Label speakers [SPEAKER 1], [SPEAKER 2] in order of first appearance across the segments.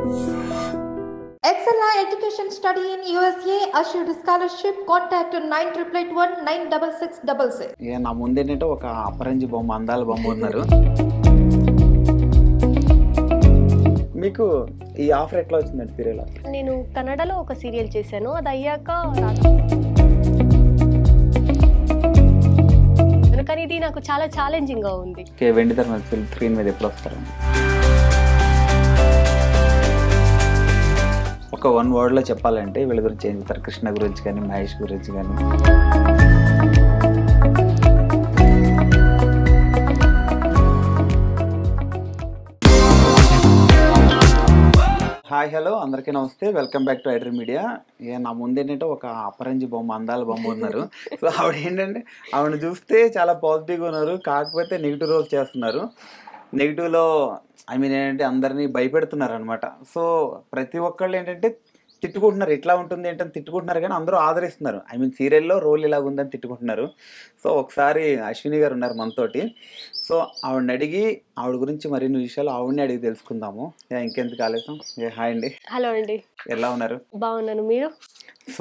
[SPEAKER 1] Excella Education Study in USA assured scholarship. Contact 9881 96666.
[SPEAKER 2] ఇక నా ముందేంటంటే ఒక అపరంజి బొమ్మ అందాల బొమ్మ ఉన్నారు మీకు ఈ ఆఫర్ ఎట్లా వచ్చిందండి సీరియల్
[SPEAKER 3] నేను కన్నడలో ఒక సీరియల్ చేశాను అది అయ్యాక కానీ ఇది నాకు చాలా ఛాలెంజింగ్ గా ఉంది
[SPEAKER 2] ఓకే వెండి ధర్మ స్క్రీన్ మీద ఎప్పుడు వస్తారు ఒక వన్ వర్డ్లో చెప్పాలంటే వీళ్ళ గురించి ఏం చెప్తారు కృష్ణ గురించి కానీ మహేష్ గురించి కానీ హాయ్ హలో అందరికీ నమస్తే welcome back to iDream media ఇక నా ముందేంటంటే ఒక అపరంజి బొమ్మ అందాల బొమ్మ ఉన్నారు సో ఆవిడ ఏంటంటే ఆవిడ చూస్తే చాలా పాజిటివ్గా ఉన్నారు కాకపోతే నెగిటివ్ రోల్ చేస్తున్నారు నెగిటివ్లో ఐ మీన్ ఏంటంటే అందరినీ భయపెడుతున్నారు అనమాట సో ప్రతి ఒక్కళ్ళు ఏంటంటే తిట్టుకుంటున్నారు ఎట్లా ఉంటుంది ఏంటని తిట్టుకుంటున్నారు కానీ అందరూ ఆదరిస్తున్నారు ఐ మీన్ సీరియల్లో రోల్ ఇలా ఉందని తిట్టుకుంటున్నారు సో ఒకసారి అశ్విని గారు ఉన్నారు మనతోటి సో ఆవిడని అడిగి ఆవిడ గురించి మరిన్ని విషయాలు ఆవిడని అడిగి తెలుసుకుందాము యా, ఇంకెందుకు ఆలస్యం ఏ, హాయ్ అండి
[SPEAKER 3] హలో అండి
[SPEAKER 2] ఎలా ఉన్నారు
[SPEAKER 3] బాగున్నాను మీరు
[SPEAKER 2] సో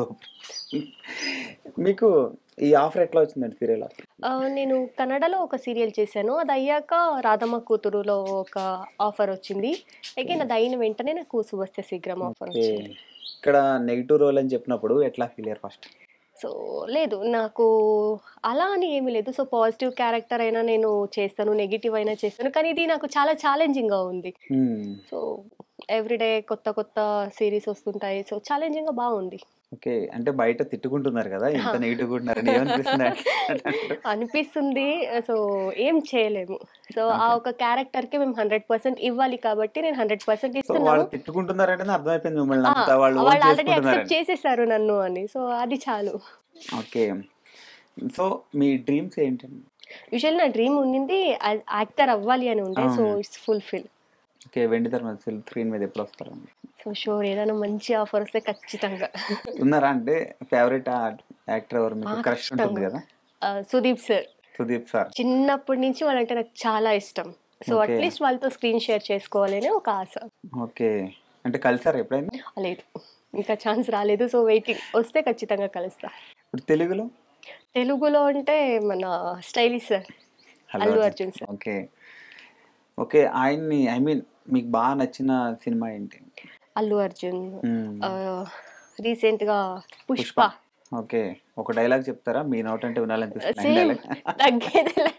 [SPEAKER 2] మీకు ఈ ఆఫర్ ఎట్లా వచ్చిందండి సీరియల్ ఆఫర్
[SPEAKER 3] ఆ, నేను కన్నడలో ఒక సీరియల్ చేశాను అది అయ్యాక రాధమ్మ కూతురులో ఒక ఆఫర్ వచ్చింది అగైన్ అది అయిన వెంటనే నాకు సువస్య శీఘ్రం ఆఫర్
[SPEAKER 2] ఓకే
[SPEAKER 3] వచ్చింది
[SPEAKER 2] ఇక్కడ నెగిటివ్ రోల్ అని చెప్పినప్పుడు ఎట్లా ఫీల్ అయ్యారు ఫస్ట్
[SPEAKER 3] సో లేదు నాకు అలా అని ఏమీ లేదు సో పాజిటివ్ క్యారెక్టర్ అయినా నేను చేస్తాను నెగిటివ్ అయినా చేస్తాను కానీ ఇది నాకు చాలా ఛాలెంజింగ్గా ఉంది సో ఎవ్రీడే కొత్త కొత్త సిరీస్ వస్తుంటాయి సో ఛాలెంజింగ్గా బాగుంది
[SPEAKER 2] ఓకే అంటే బయట తిట్టుకుంటున్నారు కదా ఇంత
[SPEAKER 3] హా.
[SPEAKER 2] నెగిటివ్ ఉంటున్నారని ఏమనిపిస్తుంది
[SPEAKER 3] అనిపిస్తుంది సో ఏం చేయలేము సో ఆ
[SPEAKER 2] Okay.
[SPEAKER 3] ఒక క్యారెక్టర్కి మేము హండ్రెడ్ పర్సెంట్ ఇవ్వాలి కాబట్టి నేను హండ్రెడ్ పర్సెంట్
[SPEAKER 2] సో
[SPEAKER 3] ఇస్తున్నాను
[SPEAKER 2] వాళ్ళు తిట్టుకుంటున్నారంటే అర్థమైపోయింది మిమ్మల్ని
[SPEAKER 3] ఆ,
[SPEAKER 2] అంతా వాళ్ళు own
[SPEAKER 3] వాళ్ళు ఆల్రెడీ యాక్సెప్ట్
[SPEAKER 2] చేసుకుంటున్నారని
[SPEAKER 3] చేసేసారు నన్ను అని సో అది చాలు
[SPEAKER 2] ఓకే సో మీ డ్రీమ్స్ ఏంటండి
[SPEAKER 3] యూజువల్ నా డ్రీమ్ ఉండింది యాక్టర్ అవ్వాలి అని ఉండే సో
[SPEAKER 2] అవును.
[SPEAKER 3] ఇట్స్ ఫుల్ఫిల్
[SPEAKER 2] ఓకే వెండి ధర్మ స్క్రీన్ మీద ఎప్పుడు వస్తారు
[SPEAKER 3] సో షూర్ ఏదైనా మంచి ఆఫర్ వస్తే ఖచ్చితంగా
[SPEAKER 2] ఉన్నారా అంటే ఫేవరెట్ యాక్టర్ ఎవరు మీకు
[SPEAKER 3] బాగా
[SPEAKER 2] క్రష్ ఉంటుంది
[SPEAKER 3] ఇష్టం.
[SPEAKER 2] కదా
[SPEAKER 3] ఆ, సుదీప్ సార్
[SPEAKER 2] సుదీప్ సార్
[SPEAKER 3] చిన్నప్పటి నుంచి వాళ్ళంటే నాకు చాలా ఇష్టం సో
[SPEAKER 2] Okay.
[SPEAKER 3] అట్లీస్ట్ వాళ్ళతో స్క్రీన్ షేర్ చేసుకోవాలి అని ఒక ఆశ
[SPEAKER 2] ఓకే అంటే కలిసారు ఎప్పుడైనా
[SPEAKER 3] లేదు ఇంకా ఛాన్స్ రాలేదు సో వెయిటింగ్ వస్తే ఖచ్చితంగా కలుస్తా
[SPEAKER 2] ఇప్పుడు తెలుగులో
[SPEAKER 3] తెలుగులో అంటే మన stylish sir Allu Arjun sir
[SPEAKER 2] okay okay ఆయన్ని ఐ మీన్ మీకు బాగా నచ్చిన సినిమా ఏంటి
[SPEAKER 3] అల్లు అర్జున్
[SPEAKER 2] మ్మ్.
[SPEAKER 3] రీసెంట్ గా పుష్ప
[SPEAKER 2] పుష్ప. ఓకే ఒక డైలాగ్ చెప్తారా మీ నోట్ అంటే వినాలనిపిస్తుంది
[SPEAKER 3] సేమ్
[SPEAKER 2] dialogue.
[SPEAKER 3] తగ్గేదిలే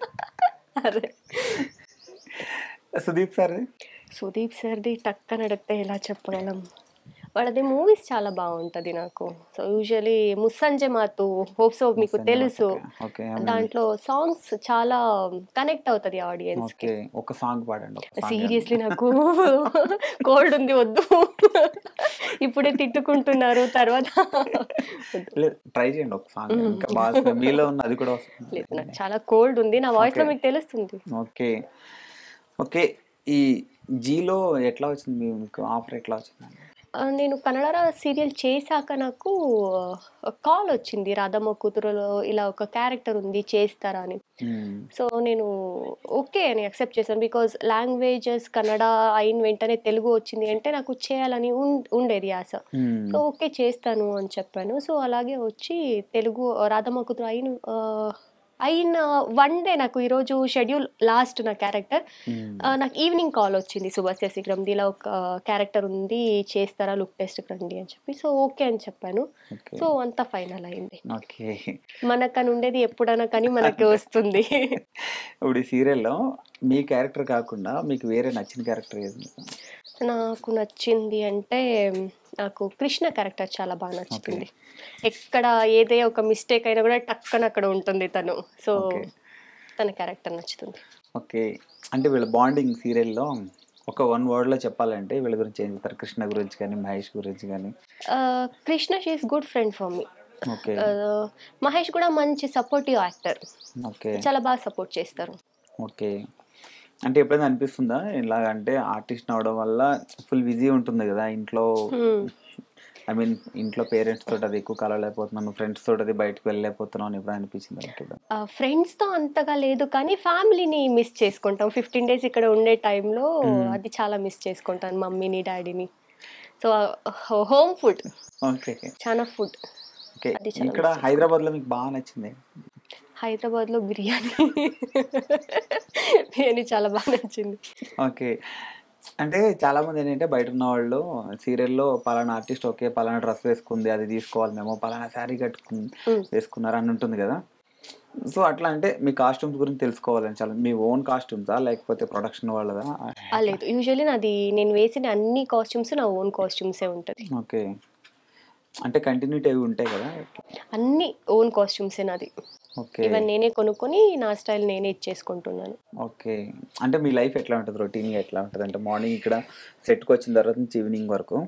[SPEAKER 3] అదే
[SPEAKER 2] సుదీప్ సార్
[SPEAKER 3] సుదీప్ సార్ది టక్కన అడిగితే ఎలా చెప్పగలం వాళ్ళది మూవీస్ చాలా బాగుంటది నాకు so usually Mussanje Maathu hopes మీకు తెలుసు
[SPEAKER 2] ఓకే
[SPEAKER 3] దాంట్లో సాంగ్స్ చాలా కనెక్ట్ అవుతుంది ఆడియన్స్ కి
[SPEAKER 2] ఓకే ఒక సాంగ్ పాడండి ఒక song
[SPEAKER 3] సీరియస్లీ నాకు కోల్డ్ ఉంది వద్దు ఇప్పుడే తిట్టుకుంటున్నారు తర్వాత వద్దు.
[SPEAKER 2] లేదు ట్రై చేయండి ఒక సాంగ్
[SPEAKER 3] మ్మ్.
[SPEAKER 2] ఇంకా బాగా మీలో ఉన్న అది కూడా
[SPEAKER 3] లేదు
[SPEAKER 2] వస్తుంది
[SPEAKER 3] నాకు చాలా కోల్డ్ ఉంది నా వాయిస్ లో
[SPEAKER 2] Okay.
[SPEAKER 3] మీకు తెలుస్తుంది
[SPEAKER 2] ఓకే ఓకే ఈ జీలో ఎట్లా వచ్చింది మీ- మీకు ఆఫర్ ఎట్లా వచ్చింది
[SPEAKER 3] ఆ, నేను కన్నడ సీరియల్ చేశాక నాకు కాల్ వచ్చింది రాధమ్మ కూతురులో ఇలా ఒక క్యారెక్టర్ ఉంది చేస్తారా అని
[SPEAKER 2] మ్మ్.
[SPEAKER 3] సో నేను ఓకే అని అక్సెప్ట్ చేశాను బికాజ్ లాంగ్వేజెస్ కన్నడ అయిన వెంటనే తెలుగు వచ్చింది అంటే నాకు చేయాలని ఉం- ఉండేది ఆశ
[SPEAKER 2] మ్మ్.
[SPEAKER 3] సో ఓకే చేస్తాను అని చెప్పాను సో అలాగే వచ్చి తెలుగు రాధమ్మ కూతురు అయిన ఆ, అయిన వన్ డే నాకు ఈరోజు షెడ్యూల్ లాస్ట్ నా క్యారెక్టర్
[SPEAKER 2] మ్మ్.
[SPEAKER 3] నాకు ఈవినింగ్ కాల్ వచ్చింది సుభాష్య శీఘ్రం ఇలా ఒక క్యారెక్టర్ ఉంది చేస్తారా లుక్ టెస్ట్ రండి అని చెప్పి సో ఓకే అని చెప్పాను
[SPEAKER 2] ఓకే
[SPEAKER 3] సో అంతా ఫైనల్ అయింది
[SPEAKER 2] ఓకే
[SPEAKER 3] మనకని ఉండేది ఎప్పుడైనా కానీ మనకి వస్తుంది
[SPEAKER 2] ఇప్పుడు ఈ సీరియల్లో మీ క్యారెక్టర్ కాకుండా మీకు వేరే నచ్చిన క్యారెక్టర్ ఏది
[SPEAKER 3] నాకు నచ్చింది అంటే నాకు కృష్ణ క్యారెక్టర్ చాలా బాగా నచ్చుతుంది ఎక్కడ ఏదే ఒక మిస్టేక్ అయినా కూడా టక్కన అక్కడ ఉంటుంది తను సో
[SPEAKER 2] Okay.
[SPEAKER 3] తన క్యారెక్టర్ నచ్చుతుంది
[SPEAKER 2] ఓకే అంటే వీళ్ళ బాండింగ్ సీరియల్లో ఒక వన్ వర్డ్లో చెప్పాలంటే వీళ్ళ గురించి ఏం చెప్తారు కృష్ణ గురించి కానీ మహేష్ గురించి కానీ
[SPEAKER 3] ఆ, Krishna she's good friend for me
[SPEAKER 2] okay
[SPEAKER 3] Mahesh కూడా మంచి సపోర్టివ్ యాక్టర్
[SPEAKER 2] ఓకే
[SPEAKER 3] చాలా బాగా సపోర్ట్ చేస్తారు
[SPEAKER 2] ఓకే అంటే ఎప్పుడైనా అనిపిస్తుందా ఇలాగ అంటే ఆర్టిస్ట్ అవడం వల్ల ఫుల్ బిజీ ఉంటుంది కదా ఇంట్లో
[SPEAKER 3] Hmm.
[SPEAKER 2] ఐ మీన్ ఇంట్లో పేరెంట్స్ తోటి అది ఎక్కువ కలవలేకపోతున్నాను ఫ్రెండ్స్ తోటి అది బయటకు వెళ్ళలేకపోతున్నాను అని ఎప్పుడు అనిపించింది అనుకుంటా
[SPEAKER 3] ఫ్రెండ్స్తో అంతగా లేదు కానీ ఫ్యామిలీని మిస్ చేసుకుంటాం ఫిఫ్టీన్ డేస్ ఇక్కడ ఉండే టైంలో
[SPEAKER 2] Hmm.
[SPEAKER 3] అది చాలా మిస్ చేసుకుంటాను మమ్మీని డాడీని సో హోమ్ ఫుడ్
[SPEAKER 2] ఓకే
[SPEAKER 3] చాలా ఫుడ్
[SPEAKER 2] ఓకే
[SPEAKER 3] అది చాలా
[SPEAKER 2] ఇక్కడ
[SPEAKER 3] miss
[SPEAKER 2] హైదరాబాద్ లో మీకు బాగా నచ్చింది
[SPEAKER 3] హైదరాబాద్లో బిర్యానీ బిర్యానీ చాలా బాగా నచ్చింది
[SPEAKER 2] ఓకే అంటే చాలా మంది ఏంటంటే బయట ఉన్న వాళ్ళు సీరియల్లో పలానా ఆర్టిస్ట్ ఓకే పలానా డ్రెస్ వేసుకుంది అది తీసుకోవాలి మేము పలానా శారీ కట్టుకుంది
[SPEAKER 3] Hmm.
[SPEAKER 2] వేసుకున్నారు అని ఉంటుంది కదా సో అట్లా అంటే మీ కాస్ట్యూమ్స్ గురించి తెలుసుకోవాలని చాలా మీ ఓన్ కాస్ట్యూమ్సా లేకపోతే ప్రొడక్షన్ వాళ్ళదా
[SPEAKER 3] ఆ, లేదు యూజువల్లీ నాది నేను వేసిన అన్ని కాస్ట్యూమ్స్ నా ఓన్ కాస్ట్యూమ్సే ఉంటుంది
[SPEAKER 2] ఓకే అంటే కంటిన్యూటీ అవి ఉంటాయి కదా
[SPEAKER 3] అన్ని ఓన్ కాస్ట్యూమ్సే నాది
[SPEAKER 2] ఓకే
[SPEAKER 3] ఈవెన్ నేనే కొనుక్కొని నా స్టైల్ నేనే ఇచ్చేసుకుంటున్నాను
[SPEAKER 2] ఓకే అంటే మీ లైఫ్ ఎట్లా ఉంటుంది రొటీన్గా ఎట్లా ఉంటుంది అంటే మార్నింగ్ ఇక్కడ సెట్కి వచ్చిన తర్వాత నుంచి ఈవినింగ్ వరకు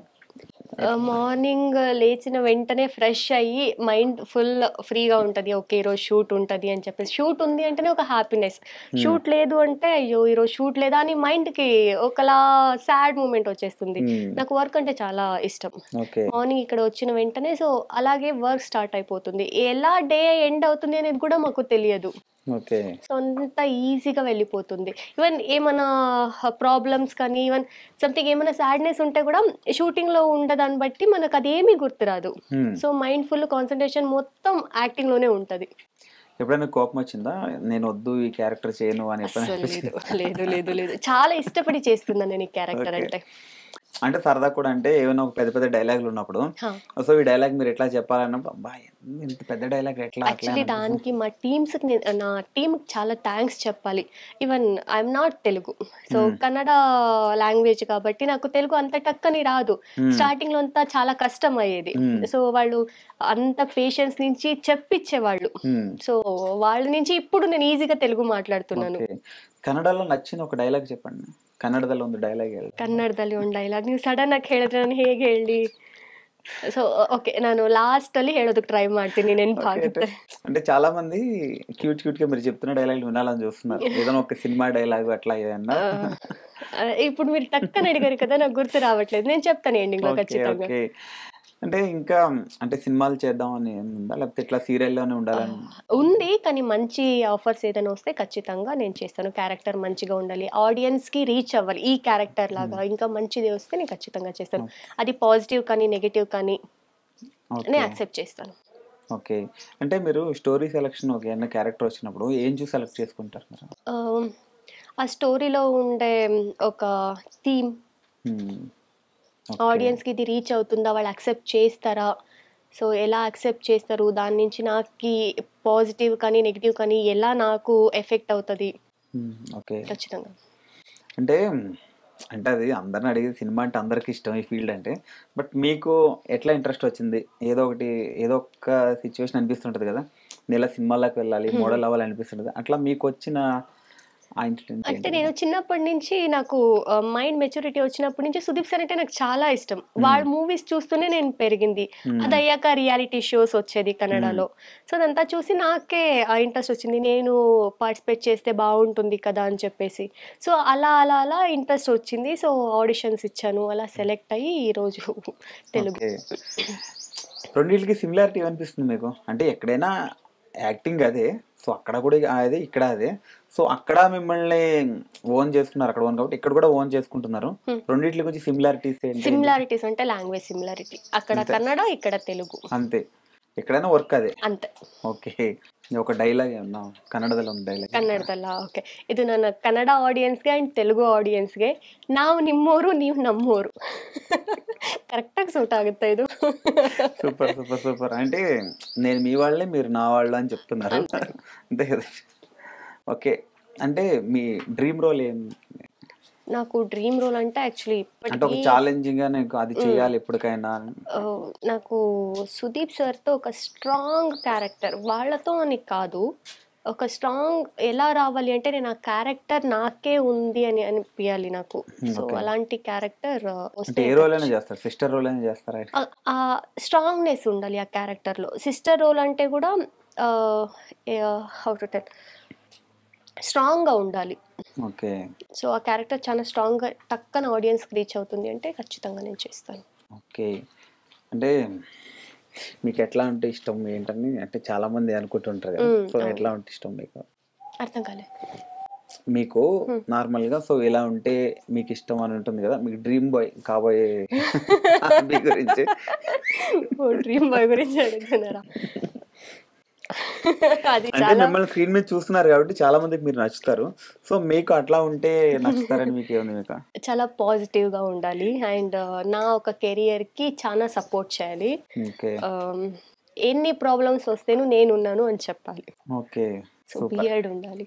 [SPEAKER 3] మార్నింగ్ లేచిన వెంటనే ఫ్రెష్ అయ్యి మైండ్ ఫుల్ ఫ్రీగా ఉంటుంది ఓకే ఈరోజు షూట్ ఉంటుంది అని చెప్పేసి షూట్ ఉంది అంటేనే ఒక హ్యాపీనెస్ షూట్ లేదు అంటే అయ్యో ఈరోజు షూట్ లేదా అని మైండ్కి ఒకలా సాడ్ మూమెంట్ వచ్చేస్తుంది
[SPEAKER 2] Hmm.
[SPEAKER 3] నాకు వర్క్ అంటే చాలా ఇష్టం
[SPEAKER 2] ఓకే
[SPEAKER 3] మార్నింగ్ ఇక్కడ వచ్చిన వెంటనే సో అలాగే వర్క్ స్టార్ట్ అయిపోతుంది ఎలా డే ఎండ్ అవుతుంది అనేది కూడా మాకు తెలియదు
[SPEAKER 2] ఓకే
[SPEAKER 3] సో అంత ఈజీగా వెళ్ళిపోతుంది ఈవెన్ ఏమైనా ప్రాబ్లమ్స్ కానీ ఈవెన్ సంథింగ్ ఏమైనా సాడ్నెస్ ఉంటే కూడా షూటింగ్లో ఉండదాన్ని బట్టి మనకు అది ఏమీ గుర్తురాదు సో మైండ్ ఫుల్ కాన్సన్ట్రేషన్ మొత్తం యాక్టింగ్లోనే ఉంటుంది
[SPEAKER 2] ఎప్పుడైనా కోపం వచ్చిందా నేను వద్దు ఈ క్యారెక్టర్ చేయను అని ఎప్పుడైనా
[SPEAKER 3] అసలు
[SPEAKER 2] అనిపించిందా?
[SPEAKER 3] లేదు లేదు లేదు లేదు చాలా ఇష్టపడి చేస్తున్నాను నేను ఈ క్యారెక్టర్
[SPEAKER 2] Okay.
[SPEAKER 3] అంటే
[SPEAKER 2] అంటే సరదా కూడా అంటే ఏమైనా ఒక పెద్ద పెద్ద డైలాగులు ఉన్నప్పుడు
[SPEAKER 3] హా.
[SPEAKER 2] సో ఈ డైలాగ్ మీరు ఎట్లా చెప్పాలన్నప్పుడు అబ్బా ఇంత పెద్ద డైలాగ్ ఎట్లా అట్లా
[SPEAKER 3] యాక్చువల్లీ
[SPEAKER 2] అని
[SPEAKER 3] దానికి మా టీమ్స్ నా టీంకి చాలా థ్యాంక్స్ చెప్పాలి even I'm not Telugu so
[SPEAKER 2] Hmm.
[SPEAKER 3] Kannada language కాబట్టి నాకు తెలుగు అంత టక్కని రాదు
[SPEAKER 2] Hmm.
[SPEAKER 3] స్టార్టింగ్ లో అంతా చాలా కష్టం అయ్యేది
[SPEAKER 2] Hmm.
[SPEAKER 3] సో వాళ్ళు అంత పేషెన్స్ నుంచి చెప్పిచ్చేవాళ్ళు
[SPEAKER 2] Hmm.
[SPEAKER 3] సో వాళ్ళ నుంచి ఇప్పుడు నేను ఈజీగా తెలుగు మాట్లాడుతున్నాను
[SPEAKER 2] ఓకే ಕನ್ನಡలో ನಚ್ಚಿನ ఒక ಡೈಲಾಗ್ చెప్పండి ಕನ್ನಡದಲ್ಲಿ ಒಂದು ಡೈಲಾಗ್ ಹೇಳಿ
[SPEAKER 3] ಕನ್ನಡದಲ್ಲಿ ಒಂದು ಡೈಲಾಗ್ ನೀವು ಸಡನ್ ಆಗಿ ಹೇಳಿದ್ರೆ ನಾನು ಹೇಗೆ ಹೇಳಿ ಸೊ ಓಕೆ ನಾನು ಲಾಸ್ಟ್ ಅಲ್ಲಿ ಹೇಳೋದಕ್ಕೆ ಟ್ರೈ ಮಾಡ್ತೀನಿ ನೆನಪಾಗುತ್ತೆ
[SPEAKER 2] అంటే చాలా మంది క్యూట్ క్యూట్ గా మీరు చెప్తున్న డైలాగ్ వినాలని చూస్తున్నారు ఏదైనా ఒక సినిమా డైలాగ్ అట్లా ఏదన్నా
[SPEAKER 3] ఆ, ఇప్పుడు మీరు టక్కని అడిగారు కదా నాకు గుర్తు రావట్లేదు నేను చెప్తాను ఎండింగ్ లో
[SPEAKER 2] ఓకే
[SPEAKER 3] ఖచ్చితంగా
[SPEAKER 2] ఓకే అంటే ఇంకా అంటే సినిమాలు చేద్దాం అని ఉందా లేకపోతే ఇట్లా సీరియల్లోనే ఉండాలని
[SPEAKER 3] ఉంది కానీ మంచి ఆఫర్స్ ఏదైనా వస్తే ఖచ్చితంగా నేను చేస్తాను క్యారెక్టర్ మంచిగా ఉండాలి ఆడియన్స్ కి రీచ్ అవ్వాలి ఈ క్యారెక్టర్ లాగా ఇంకా మంచిది వస్తే నేను ఖచ్చితంగా చేస్తాను అది పాజిటివ్ కానీ నెగిటివ్ కానీ
[SPEAKER 2] ఓకే
[SPEAKER 3] నేను యాక్సెప్ట్ చేస్తాను
[SPEAKER 2] ఓకే అంటే మీరు స్టోరీ సెలెక్షన్ ఒక ఏమైనా క్యారెక్టర్ వచ్చినప్పుడు ఏం చూసి సెలెక్ట్ చేసుకుంటారు మీరు
[SPEAKER 3] ఆ, ఆ స్టోరీలో ఉండే ఒక థీమ్
[SPEAKER 2] Hmm. Okay.
[SPEAKER 3] ఆడియన్స్కి ఇది రీచ్ అవుతుందా వాళ్ళు యాక్సెప్ట్ చేస్తారా సో ఎలా యాక్సెప్ట్ చేస్తారు దాని నుంచి నాకు పాజిటివ్ కానీ నెగిటివ్ కానీ ఎలా నాకు ఎఫెక్ట్ అవుతుంది
[SPEAKER 2] Hmm. ఓకే
[SPEAKER 3] ఖచ్చితంగా
[SPEAKER 2] అంటే అంటే అది అందరిని అడిగేది సినిమా అంటే అందరికి ఇష్టం ఈ ఫీల్డ్ అంటే బట్ మీకు ఎట్లా ఇంట్రెస్ట్ వచ్చింది ఏదో ఒకటి ఏదో ఒక సిచ్యువేషన్ అనిపిస్తుంటది కదా నేను ఇలా సినిమాలకు వెళ్ళాలి మోడల్ అవ్వాలి అనిపిస్తుంటది అట్లా మీకు వచ్చిన ఆ ఇన్సిడెంట్
[SPEAKER 3] అంటే నేను చిన్నప్పటి నుంచి నాకు మైండ్ మెచ్యూరిటీ వచ్చినప్పటి నుంచి సుదీప్ సార్ అంటే నాకు చాలా ఇష్టం వాళ్ళ మూవీస్ చూస్తూనే నేను పెరిగింది అది అయ్యాక రియాలిటీ షోస్ వచ్చేది కన్నడలో సో అదంతా చూసి నాకే ఆ ఇంట్రెస్ట్ వచ్చింది నేను పార్టిసిపేట్ చేస్తే బాగుంటుంది కదా అని చెప్పేసి సో అలా అలా అలా ఇంట్రెస్ట్ వచ్చింది సో ఆడిషన్స్ ఇచ్చాను అలా సెలెక్ట్ అయ్యి ఈరోజు తెలుగు
[SPEAKER 2] ఓకే రెండింటికి సిమిలారిటీ అనిపిస్తుంది మీకు అంటే ఎక్కడైనా యాక్టింగ్ అదే సో అక్కడ కూడా అదే ఇక్కడ అదే సో అక్కడ మిమ్మల్ని ఓన్ చేసుకున్నారు అక్కడ ఓన్ కాబట్టి ఇక్కడ కూడా ఓన్ చేసుకుంటున్నారు
[SPEAKER 3] Hmm.
[SPEAKER 2] రెండింటికి వచ్చి సిమిలారిటీస్ ఏంటి
[SPEAKER 3] సిమిలారిటీస్ అంటే లాంగ్వేజ్ సిమిలారిటీ అక్కడ
[SPEAKER 2] అంతే.
[SPEAKER 3] కన్నడ ఇక్కడ తెలుగు
[SPEAKER 2] అంతే ఎక్కడైనా వర్క్ అదే
[SPEAKER 3] అంతే
[SPEAKER 2] ಓಕೆ ఒక ಡೈಲಾಗ್ ಏನ ಕನ್ನಡದಲ್ಲಿ ಒಂದು ಡೈಲಾಗ್
[SPEAKER 3] ಕನ್ನಡದಲ್ಲ ಓಕೆ ಇದು ನನ್ನ ಕನ್ನಡ ಆಡಿಯನ್ಸ್ಗೆ ಆ್ಯಂಡ್ ತೆಲುಗು ಆಡಿಯನ್ಸ್ಗೆ ನಾವು ನಿಮ್ಮೋರು ನೀವು ನಮ್ಮೋರು ಕರೆಕ್ಟಾಗಿ ಸೂಟ್ ಆಗುತ್ತೆ ಇದು
[SPEAKER 2] సూపర్ సూపర్ సూపర్ అంటే నేను మీ వాళ్ళే మీరు నా వాళ్ళు అని చెప్తున్నారు అంతే కదా ఓకే అంటే మీ డ్రీమ్ రోల్ ఏం
[SPEAKER 3] నాకు డ్రీమ్ రోల్ అంటే యాక్చువల్లీ
[SPEAKER 2] అంటే ఒక
[SPEAKER 3] ఇప్పటికీ
[SPEAKER 2] ఛాలెంజింగ్ గా నీకు అది చేయాలి ఎప్పటికైనా
[SPEAKER 3] ఆ, నాకు సుదీప్ సార్తో ఒక స్ట్రాంగ్ క్యారెక్టర్ వాళ్ళతో అని కాదు ఒక స్ట్రాంగ్ ఎలా రావాలి అంటే నేను ఆ క్యారెక్టర్ నాకే ఉంది అని అనిపించాలి నాకు
[SPEAKER 2] Hmm,
[SPEAKER 3] సో
[SPEAKER 2] okay.
[SPEAKER 3] అలాంటి క్యారెక్టర్
[SPEAKER 2] అంటే ఏ రోల్ అయినా చేస్తారు సిస్టర్ రోల్ అయినా చేస్తారా
[SPEAKER 3] ఆ- ఆ స్ట్రాంగ్నెస్ ఉండాలి ఆ క్యారెక్టర్లో సిస్టర్ రోల్ అంటే కూడా హౌ టు టెల్ స్ట్రాంగ్గా ఉండాలి
[SPEAKER 2] ఓకే
[SPEAKER 3] సో ఆ క్యారెక్టర్ చాలా స్ట్రాంగ్గా టక్కన ఆడియన్స్కి రీచ్ అవుతుంది అంటే ఖచ్చితంగా నేను చేస్తాను
[SPEAKER 2] ఓకే అంటే మీకు ఎట్లా ఉంటే ఇష్టం ఏంటని అంటే చాలా మంది అనుకుంటుంటారు కదా
[SPEAKER 3] మ్మ్,
[SPEAKER 2] సో
[SPEAKER 3] అవును.
[SPEAKER 2] ఎట్లా ఉంటే ఇష్టం మీకు
[SPEAKER 3] అర్థం కాలేదు
[SPEAKER 2] మీకు నార్మల్ గా సో ఇలా ఉంటే మీకు ఇష్టం అని ఉంటుంది కదా మీకు డ్రీమ్ బాయ్ కాబోయే మీ గురించి
[SPEAKER 3] ఓ డ్రీమ్ బాయ్ గురించి అడుగుతున్నారా అది
[SPEAKER 2] అంటే
[SPEAKER 3] చాలా
[SPEAKER 2] మిమ్మల్ని స్క్రీన్ మీద చూస్తున్నారు కాబట్టి చాలా మందికి మీరు నచ్చుతారు సో మీకు అట్లా ఉంటే నచ్చుతారని మీకు ఏముంది మీకు
[SPEAKER 3] చాలా పాజిటివ్ గా ఉండాలి అండ్ నా ఒక కెరియర్ కి చాలా సపోర్ట్ చేయాలి
[SPEAKER 2] ఓకే
[SPEAKER 3] Um, ఎన్ని ప్రాబ్లమ్స్ వస్తేను నేను ఉన్నాను అని చెప్పాలి
[SPEAKER 2] ఓకే
[SPEAKER 3] సో
[SPEAKER 2] సూపర్
[SPEAKER 3] బియర్డ్ ఉండాలి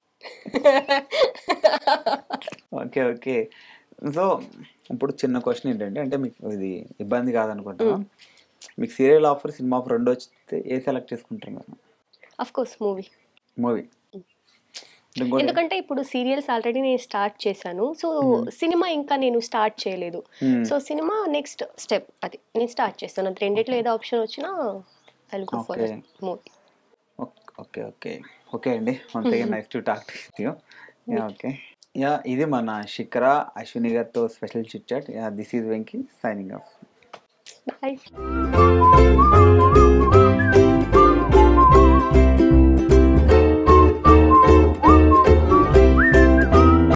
[SPEAKER 2] ఓకే ఓకే సో ఇప్పుడు చిన్న క్వశ్చన్ ఏంటంటే అంటే మీకు ఇది ఇబ్బంది కాదనుకుంటా మీకు సీరియల్ ఆఫర్ సినిమా ఆఫర్ రెండు వచ్చితే ఏ సెలెక్ట్ చేసుకుంటారు మీరు
[SPEAKER 3] అఫ్ కోర్స్ మూవీ
[SPEAKER 2] మూవీ ఇంకోటి
[SPEAKER 3] ఎందుకంటే ఇప్పుడు సీరియల్స్ ఆల్రెడీ నేను స్టార్ట్ చేశాను సో సినిమా ఇంకా నేను స్టార్ట్ చేయలేదు
[SPEAKER 2] Hmm.
[SPEAKER 3] సో సినిమా నెక్స్ట్ స్టెప్ అది నేను స్టార్ట్ చేస్తాను అది రెండిట్లో ఏదో ఆప్షన్ వచ్చినా I go for
[SPEAKER 2] Okay.
[SPEAKER 3] Movie
[SPEAKER 2] okay okay okay అండి once again nice to talk you yeah okay yeah ఇది మన శిఖర అశ్విని గారితో special chit chat yeah this is Venky signing off
[SPEAKER 3] bye